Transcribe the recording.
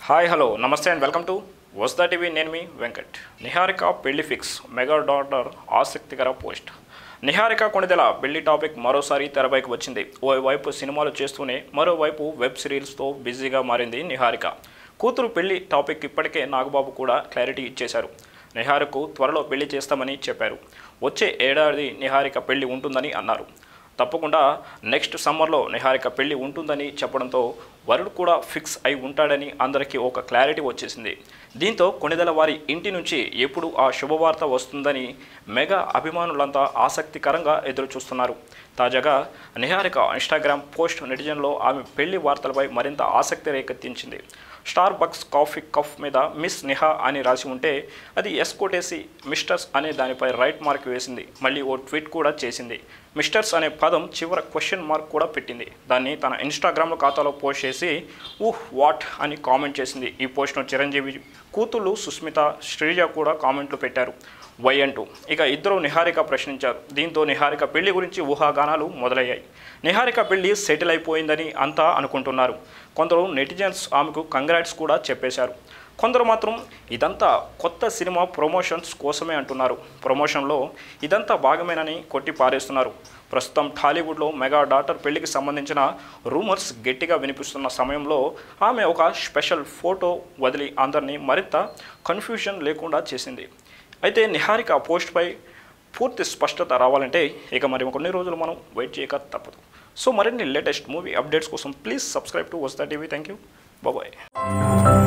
hi hello namaste and welcome to Vasta TV నేను మీ వెంకట్ నిహారిక పెళ్లి ఫిక్స్ మెగా డాటర్ ఆసక్తికర పోస్ట్ నిహారిక కొణిదెల పెళ్లి టాపిక్ మరోసారి తెరపైకి వచ్చింది ఓవైపు సినిమాలు చేస్తూనే మరోవైపు వెబ్ సిరీస్తో బిజీగా మారింది నిహారిక కూతురు పెళ్లి టాపిక్ ఇప్పటికే నాగబాబు కూడా క్లారిటీ ఇచ్చేశారు నిహారికకు త్వరలో పెళ్లి చేస్తామని చెప్పారు వచ్చే ఏడాది నిహారిక పెళ్లి ఉంటుందని అన్నారు తప్పకుండా నెక్స్ట్ సమ్మర్లో నిహారిక పెళ్లి ఉంటుందని చెప్పడంతో వరుడు కూడా ఫిక్స్ అయి ఉంటాడని అందరికీ ఒక క్లారిటీ వచ్చేసింది దీంతో కొణిదెల వారి ఇంటి నుంచి ఎప్పుడు ఆ శుభవార్త వస్తుందని మెగా అభిమానులంతా ఆసక్తికరంగా ఎదురు చూస్తున్నారు తాజాగా నిహారిక ఇన్స్టాగ్రామ్ పోస్ట్ నెటిజన్లో ఆమె పెళ్లి వార్తలపై మరింత ఆసక్తి రేకెత్తించింది స్టార్ బక్స్ కాఫీ కఫ్ మీద మిస్ నిహా అని రాసి ఉంటే అది ఎస్ కొట్టేసి మిస్టర్స్ అనే దానిపై రైట్ మార్క్ వేసింది మళ్ళీ ఓ ట్వీట్ కూడా చేసింది మిస్టర్స్ అనే పదం చివర క్వశ్చన్ మార్క్ కూడా పెట్టింది దాన్ని తన ఇన్స్టాగ్రామ్ ఖాతాలో పోస్ట్ చేసి ఊహ్ వాట్ అని కామెంట్ చేసింది ఈ పోస్ట్ను చిరంజీవి కూతుళ్ళు సుస్మిత శ్రీజ కూడా కామెంట్లు పెట్టారు వై అంటూ ఇక ఇద్దరు నిహారిక ప్రశ్నించారు దీంతో నిహారిక పెళ్లి గురించి ఊహాగానాలు మొదలయ్యాయి నిహారిక పెళ్లి సెటిల్ అయిపోయిందని అంతా అనుకుంటున్నారు కొందరు నెటిజన్స్ ఆమెకు కంగ్రాట్స్ కూడా చెప్పేశారు కొందరు మాత్రం ఇదంతా కొత్త సినిమా ప్రమోషన్స్ కోసమే అంటున్నారు ప్రమోషన్లో ఇదంతా భాగమేనని కొట్టి పారేస్తున్నారు ప్రస్తుతం టాలీవుడ్లో మెగా డాటర్ పెళ్లికి సంబంధించిన రూమర్స్ గట్టిగా వినిపిస్తున్న సమయంలో ఆమె ఒక స్పెషల్ ఫోటో వదిలి అందరినీ మరింత కన్ఫ్యూజన్ లేకుండా చేసింది అయితే నిహారిక ఆ పోస్ట్పై పూర్తి స్పష్టత రావాలంటే ఇక మరి కొన్ని రోజులు మనం వెయిట్ చేయక తప్పదు సో మరిన్ని లేటెస్ట్ మూవీ అప్డేట్స్ కోసం please subscribe to Vasta TV thank you bye